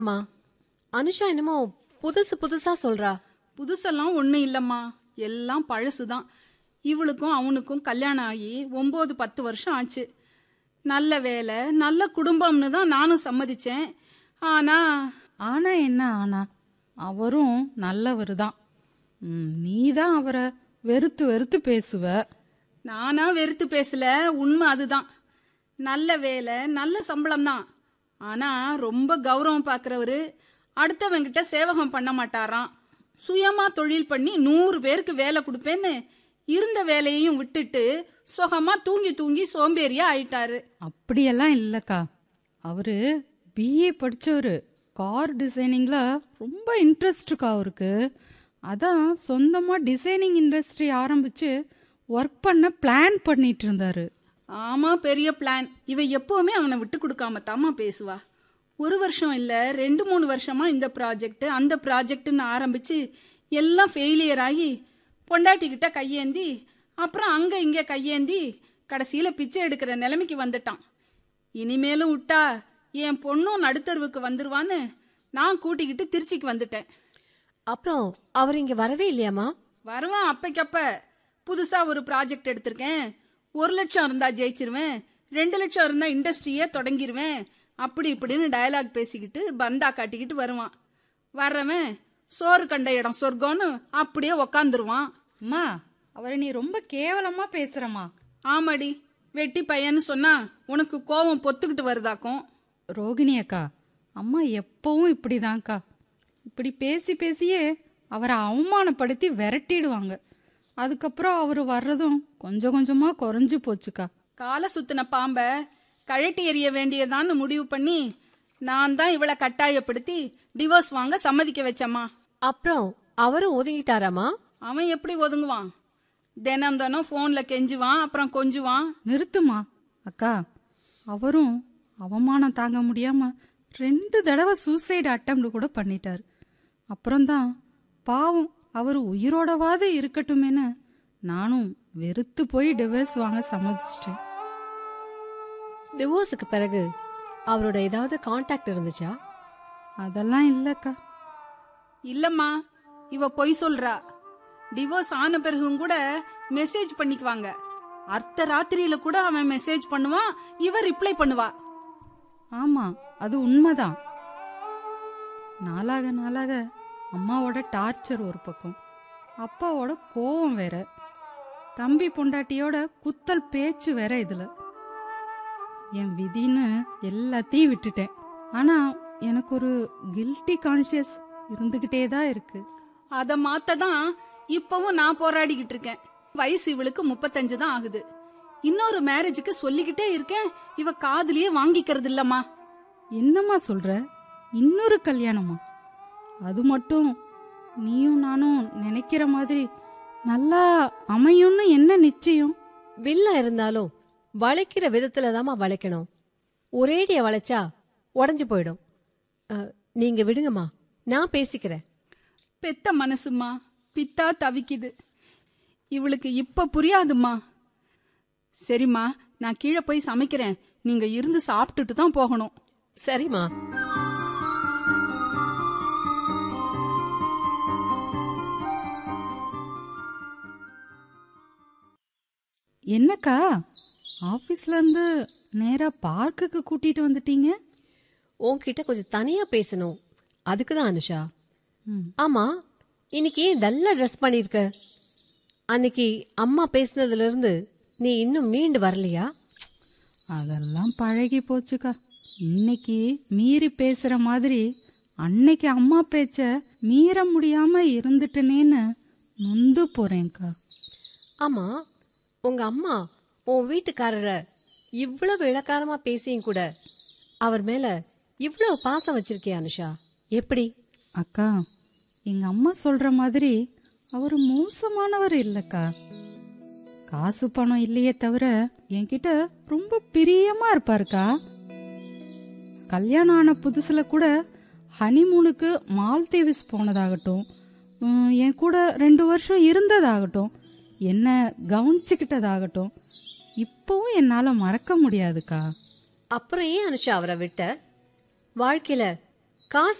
அம்மா அனுஷா என்னமோ புதுசு புதுசா சொல்றா புதுசெல்லாம் ஒன்றும் இல்லைம்மா எல்லாம் பழசுதான் இவளுக்கும் அவனுக்கும் கல்யாணம் ஆகி ஒம்பது பத்து வருஷம் ஆச்சு நல்ல வேலை நல்ல குடும்பம்னு தான் நானும் சம்மதிச்சேன் ஆனா ஆனா என்ன ஆனா அவரும் நல்லவர் தான் நீ தான் அவரை வெறுத்து வெறுத்து பேசுவ நானா வெறுத்து பேசல உண்மை அதுதான் நல்ல வேலை நல்ல சம்பளம் தான் ஆனா ரொம்ப கௌரவம் பார்க்குறவரு அடுத்தவங்கிட்ட சேவகம் பண்ண மாட்டாராம் சுயமா தொழில் பண்ணி நூறு பேருக்கு வேலை கொடுப்பேன்னு இருந்த வேலையையும் விட்டுட்டு சுகமா தூங்கி தூங்கி சோம்பேறியா ஆயிட்டாரு அப்படியெல்லாம் இல்லக்கா அவரு பிஏ படிச்சவரு கார் டிசைனிங்ல ரொம்ப இன்ட்ரெஸ்ட் இருக்கா அவருக்கு அதான் சொந்தமா டிசைனிங் இண்டஸ்ட்ரி ஆரம்பிச்சு ஒர்க் பண்ண பிளான் பண்ணிட்டு இருந்தாரு ஆமா பெரிய பிளான் இவ எப்பவுமே அவனை விட்டு கொடுக்காம தாமா பேசுவா ஒரு வருஷம் இல்ல ரெண்டு மூணு வருஷமா இந்த ப்ராஜெக்ட் அந்த ப்ராஜெக்ட்னு ஆரம்பிச்சு எல்லாம் ஃபெயிலியர் ஆகி பொண்டாட்டிக்கிட்ட கையேந்தி அப்புறம் அங்க இங்க கையேந்தி கடைசியில பிச்சை எடுக்கிற நிலைமைக்கு வந்துட்டான் இனிமேலும் விட்டா என் பொண்ணும் நடுத்தருவுக்கு வந்துருவான்னு நான் கூட்டிக்கிட்டு திருச்சிக்கு வந்துட்டேன் அப்புறம் அவர் இங்க வரவே இல்லையாம்மா வருவான் அப்பைக்கப்ப புதுசா ஒரு ப்ராஜெக்ட் எடுத்திருக்கேன் ஒரு லட்சம் இருந்தா ஜெயிச்சிருவேன் ரெண்டு லட்சம் இருந்தா இண்டஸ்ட்ரியே தொடங்கிருவேன் அப்படி இப்படின்னு டயலாக் பேசிக்கிட்டு பந்தா காட்டிக்கிட்டு வருவான் வர்றவன் சோறு கண்ட இடம் சொர்க்கம்னு அப்படியே உக்காந்துருவான் அம்மா அவரை நீ ரொம்ப கேவலமா பேசுறமா ஆமாடி வெட்டி பையன்னு சொன்னா உனக்கு கோவம் பொத்துக்கிட்டு வருதாக்கும் ரோகிணி அக்கா அம்மா எப்பவும் இப்படிதான்க்கா இப்படி பேசி பேசியே அவரை அவமானப்படுத்தி விரட்டிடுவாங்க அதுக்கப்புறம் அவர் வர்றதும் கொஞ்சம் கொஞ்சமா குறைஞ்சு போச்சுக்கா காலை சுத்தின பாம்ப கழட்டி எறிய வேண்டியதான்னு முடிவு பண்ணி நான் தான் இவளை கட்டாயப்படுத்தி டிவோர்ஸ் வாங்க சம்மதிக்க வச்சம்மா அப்புறம் அவரும் ஒதுங்கிட்டாராமா அவன் எப்படி ஒதுங்குவான் தினம் தினம் ஃபோனில் கெஞ்சுவான் அப்புறம் கொஞ்சுவான் நிறுத்துமா அக்கா அவரும் அவமானம் தாங்க முடியாம ரெண்டு தடவை சூசைடு அட்டம் கூட பண்ணிட்டாரு அப்புறம்தான் பாவம் அவர் உயிரோடவாது இருக்கட்டுமேன்னு நானும் வெறுத்து போய் டிவோர்ஸ் வாங்க சம்மதிச்சிட்டேன் டிவோர்ஸுக்கு பிறகு அவரோட ஏதாவது காண்டாக்ட் இருந்துச்சா அதெல்லாம் இல்லக்கா இல்லம்மா இவ பொய் சொல்றா டிவோர்ஸ் ஆன பிறகும் கூட மெசேஜ் பண்ணிக்குவாங்க அர்த்த ராத்திரியில கூட அவன் மெசேஜ் பண்ணுவான் இவ ரிப்ளை பண்ணுவா ஆமா அது உண்மைதான் நாளாக நாளாக அம்மாவோட டார்ச்சர் ஒரு பக்கம் அப்பாவோட கோவம் வேற தம்பி பொண்டாட்டியோட குத்தல் பேச்சு வேற இதுல என் விதின்னு எல்லாத்தையும் விட்டுட்டேன் ஆனா எனக்கு ஒரு கில்ட்டி கான்ஷியஸ் இருந்துகிட்டே தான் இருக்கு அத மாத்த தான் இப்பவும் நான் போராடிக்கிட்டு இருக்கேன் வயசு இவளுக்கு முப்பத்தஞ்சு தான் ஆகுது இன்னொரு மேரேஜுக்கு சொல்லிக்கிட்டே இருக்கேன் இவ காதுலயே வாங்கிக்கிறது இல்லம்மா என்னம்மா சொல்ற இன்னொரு கல்யாணமா அது மட்டும் நீயும் நானும் நினைக்கிற மாதிரி நல்லா அமையும்னு என்ன நிச்சயம் வில்ல இருந்தாலும் வளைக்கிற விதத்துல தாம்மா வளைக்கணும் ஒரேடிய வளைச்சா உடஞ்சு போயிடும் அஹ், நீங்க விடுங்கம்மா நான் பேசிக்கிறேன் பெத்த மனசுமா பித்தா தவிக்குது இவளுக்கு இப்ப புரியாதும்மா சரிம்மா நான் கீழே போய் சமைக்கிறேன் நீங்க இருந்து சாப்பிட்டுட்டு தான் போகணும் சரிம்மா என்னக்கா ஆபீஸ்ல இருந்து நேரா பார்க்குக்கு கூட்டிட்டு வந்துட்டீங்க உன்கிட்ட கொஞ்சம் தனியா பேசணும் அதுக்கு தான் அனுஷா ம். ஆமா இன்னைக்கு ஏன் டல்லா ட்ரெஸ் பண்ணிருக்க அன்னைக்கு அம்மா பேசுனதுல இருந்து நீ இன்னும் மீண்டு வரலையா அதெல்லாம் பழகி போச்சுக்கா இன்னைக்கு மீறி பேசுற மாதிரி அன்னைக்கு அம்மா பேச்ச மீற முடியாம இருந்துட்டனேன்னு நொந்து போறேன்க்கா ஆமா உங்க அம்மா உன் வீட்டுக்காரரை இவ்வளவு இளக்காரமா பேசியும் கூட அவர் மேல இவ்வளவு பாசம் வச்சிருக்கியா அனுஷா எப்படி அக்கா எங்க அம்மா சொல்ற மாதிரி அவர் மோசமானவர் இல்லக்கா காசு பணம் இல்லையே தவிர என்கிட்ட ரொம்ப பிரியமா இருப்பாருக்கா கல்யாணம் ஆன புதுசுல கூட ஹனிமூனுக்கு மால்தீவ்ஸ் போனதாகட்டும் உம், என் கூட ரெண்டு வருஷம் இருந்ததாகட்டும் என்ன கவனிச்சுக்கிட்டதாகட்டும் இப்பவும் என்னால மறக்க முடியாதுக்கா அப்புறம் ஏன் அனுஷா அவரை விட்ட வாழ்க்கையில காசு